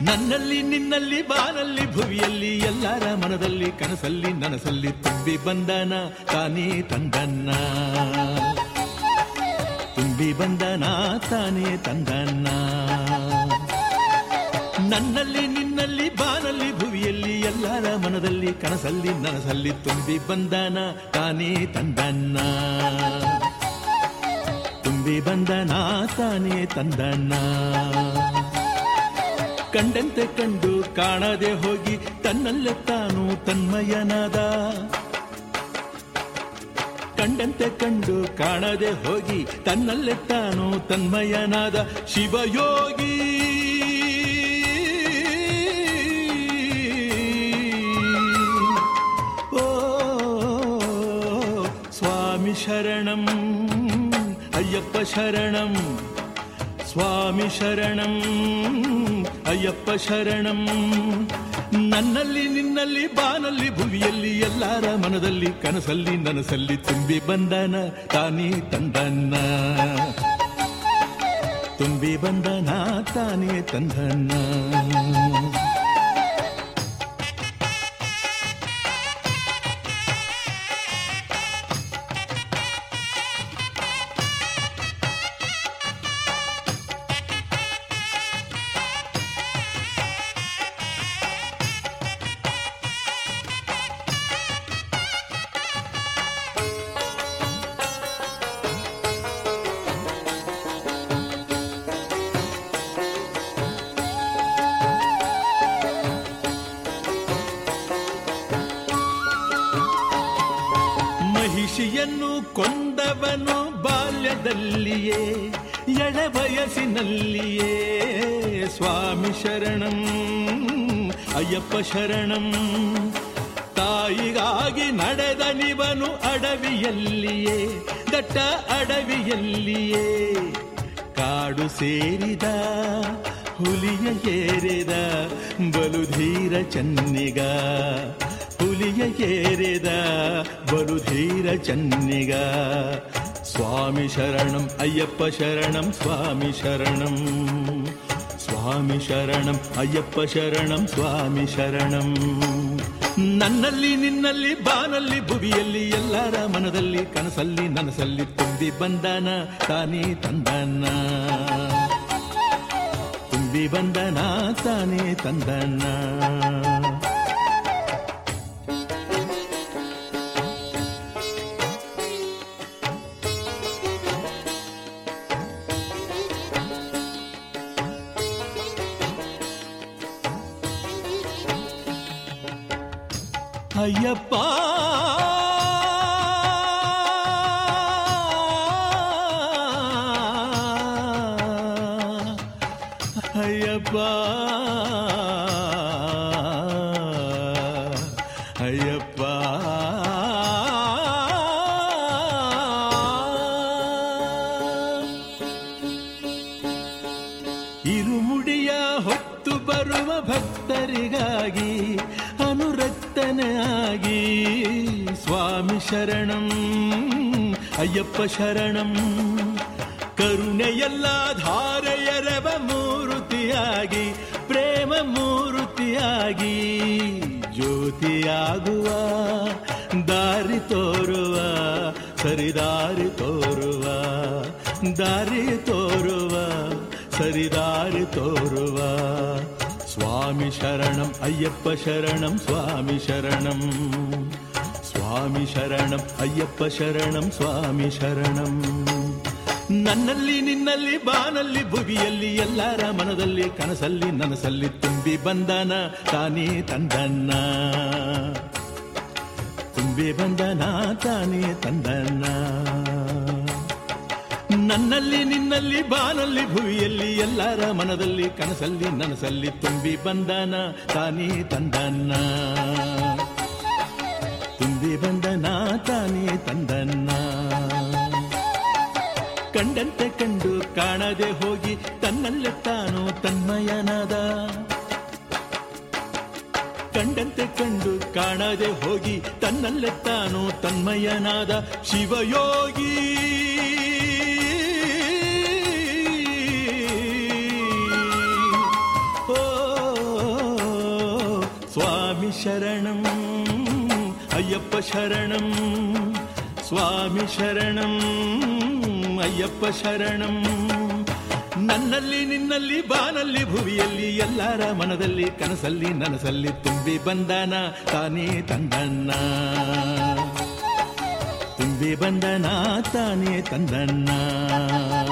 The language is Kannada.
ನನ್ನಲ್ಲಿ ನಿನ್ನಲ್ಲಿ ಬಾನಲ್ಲಿ ಭುವಿಯಲ್ಲಿ ಎಲ್ಲರ ಮನದಲ್ಲಿ ಕನಸಲ್ಲಿ ನನಸಲ್ಲಿ ತುಂಬಿ ಬಂದನ ತಾನೇ ತಂದನ್ನ ತುಂಬಿ ಬಂದನ ತಾನೇ ತಂದನ್ನ ನನ್ನಲ್ಲಿ ನಿನ್ನಲ್ಲಿ ಬಾನಲ್ಲಿ ಭುವಿಯಲ್ಲಿ ಎಲ್ಲರ ಮನದಲ್ಲಿ ಕನಸಲ್ಲಿ ನನಸಲ್ಲಿ ತುಂಬಿ ಬಂದನ ತಾನೇ ತಂದನ್ನ ತುಂಬಿ ಬಂದನ ತಾನೇ ತಂದನ್ನ ಕಂಡಂತೆ ಕಂಡು ಕಾಣದೆ ಹೋಗಿ ತನ್ನಲ್ಲೇ ತಾನು ತನ್ಮಯನಾದ ಕಂಡಂತೆ ಕಂಡು ಕಾಣದೆ ಹೋಗಿ ತನ್ನಲ್ಲೇ ತಾನು ತನ್ಮಯನಾದ ಶಿವಯೋಗಿ ಓ ಸ್ವಾಮಿ ಶರಣಂ ಅಯ್ಯಪ್ಪ ಶರಣಂ ಸ್ವಾಮಿ ಶರಣಂ ಅಯ್ಯಪ್ಪ ಶರಣಂ ನನ್ನಲ್ಲಿ ನಿನ್ನಲ್ಲಿ ಬಾನಲ್ಲಿ ಭುವಿಯಲ್ಲಿ ಎಲ್ಲರ ಮನದಲ್ಲಿ ಕನಸಲ್ಲಿ ನನಸಲ್ಲಿ ತುಂಬಿ ಬಂದನ ತಾನೇ ತಂದನ್ನ ತುಂಬಿ ಬಂದನ ತಾನೇ ತಂದನ್ನ ಮಹಿಷಿಯನ್ನು ಕೊಂದವನು ಬಾಲ್ಯದಲ್ಲಿಯೇ ಎಳ ವಯಸ್ಸಿನಲ್ಲಿಯೇ ಸ್ವಾಮಿ ಶರಣಂ ಅಯ್ಯಪ್ಪ ಶರಣಂ ತಾಯಿಗಾಗಿ ನಡೆದ ನಿವನು ಅಡವಿಯಲ್ಲಿಯೇ ದಟ್ಟ ಅಡವಿಯಲ್ಲಿಯೇ ಕಾಡು ಸೇರಿದ ಹುಲಿಯ ಏರಿದ ಬಲುಧೀರ ಚನ್ನಿಗ ಹುಲಿಯ ಏರಿದ ಬಲುಧೀರ ಚನ್ನಿಗ ಸ್ವಾಮಿ ಶರಣಂ ಅಯ್ಯಪ್ಪ ಶರಣಂ ಸ್ವಾಮಿ ಶರಣಂ ಸ್ವಾಮಿ ಶರಣಂ ಅಯ್ಯಪ್ಪ ಶರಣಂ ಸ್ವಾಮಿ ಶರಣಂ ನನ್ನಲ್ಲಿ ನಿನ್ನಲ್ಲಿ ಬಾನಲ್ಲಿ ಭುವಿಯಲ್ಲಿ ಎಲ್ಲರ ಮನದಲ್ಲಿ ಕನಸಲ್ಲಿ ನನಸಲ್ಲಿ ತುಂಬಿ ಬಂದನ ತಾನೇ ತಂದನ ತುಂಬಿ ಬಂದನ ತಾನೇ ತಂದನ ಅಯ್ಯಪ್ಪ ಅಯ್ಯಪ್ಪ ಅಯ್ಯಪ್ಪ ಇರುಮುಡಿಯ ಹೊತ್ತು ಬರುವ ಭಕ್ತರಿಗಾಗಿ ಅನುರಕ್ತನಾಗಿ ಸ್ವಾಮಿ ಶರಣಂ ಅಯ್ಯಪ್ಪ ಶರಣಂ ಕರುಣೆಯಲ್ಲ ಧಾರೆಯರವ ಮೂರುತಿಯಾಗಿ ಪ್ರೇಮ ಮೂರುತಿಯಾಗಿ ಜ್ಯೋತಿಯಾಗುವ ದಾರಿ ತೋರುವ ಸರಿದಾರಿ ತೋರುವ ದಾರಿ ತೋರುವ ಸರಿದಾರಿ ತೋರುವ ಸ್ವಾಮಿ ಶರಣಂ ಅಯ್ಯಪ್ಪ ಶರಣಂ ಸ್ವಾಮಿ ಶರಣಂ ಸ್ವಾಮಿ ಶರಣಂ ಅಯ್ಯಪ್ಪ ಶರಣಂ ಸ್ವಾಮಿ ಶರಣಂ ನನ್ನಲ್ಲಿ ನಿನ್ನಲ್ಲಿ ಬಾನಲ್ಲಿ ಭುವಿಯಲ್ಲಿ ಎಲ್ಲರ ಮನದಲ್ಲಿ ಕನಸಲ್ಲಿ ನನಸಲ್ಲಿ ತುಂಬಿ ಬಂದನ ತಾನೇ ತಂದನ್ನ ತುಂಬಿ ಬಂದನ ತಾನೇ ತಂದನ್ನ ನನ್ನಲ್ಲಿ ನಿನ್ನಲ್ಲಿ ಬಾನಲ್ಲಿ ಭುವಿಯಲ್ಲಿ ಎಲ್ಲರ ಮನದಲ್ಲಿ ಕನಸಲ್ಲಿ ನನಸಲ್ಲಿ ತುಂಬಿ ಬಂದನ ತಾನೇ ತಂದನ್ನ ತುಂಬಿ ಬಂದನ ತಾನೇ ತಂದನ್ನ ಕಂಡಂತೆ ಕಂಡು ಕಾಣದೆ ಹೋಗಿ ತನ್ನಲ್ಲೇ ತಾನು ತನ್ಮಯನಾದ ಕಂಡಂತೆ ಕಂಡು ಕಾಣದೆ ಹೋಗಿ ತನ್ನಲ್ಲೇ ತಾನು ತನ್ಮಯನಾದ ಶಿವಯೋಗಿ ಓ ಸ್ವಾಮಿ ಶರಣಂ ಅಯ್ಯಪ್ಪ ಶರಣಂ ಸ್ವಾಮಿ ಶರಣಂ ಅಯ್ಯಪ್ಪ ಶರಣಂ ನನ್ನಲ್ಲಿ ನಿನ್ನಲ್ಲಿ ಬಾನಲ್ಲಿ ಭುವಿಯಲ್ಲಿ ಎಲ್ಲರ ಮನದಲ್ಲಿ ಕನಸಲ್ಲಿ ನನಸಲ್ಲಿ ತುಂಬಿ ಬಂದನ ತಾನೇ ತಂದನ್ನ ತುಂಬಿ ಬಂದನ ತಾನೇ ತಂದನ್ನ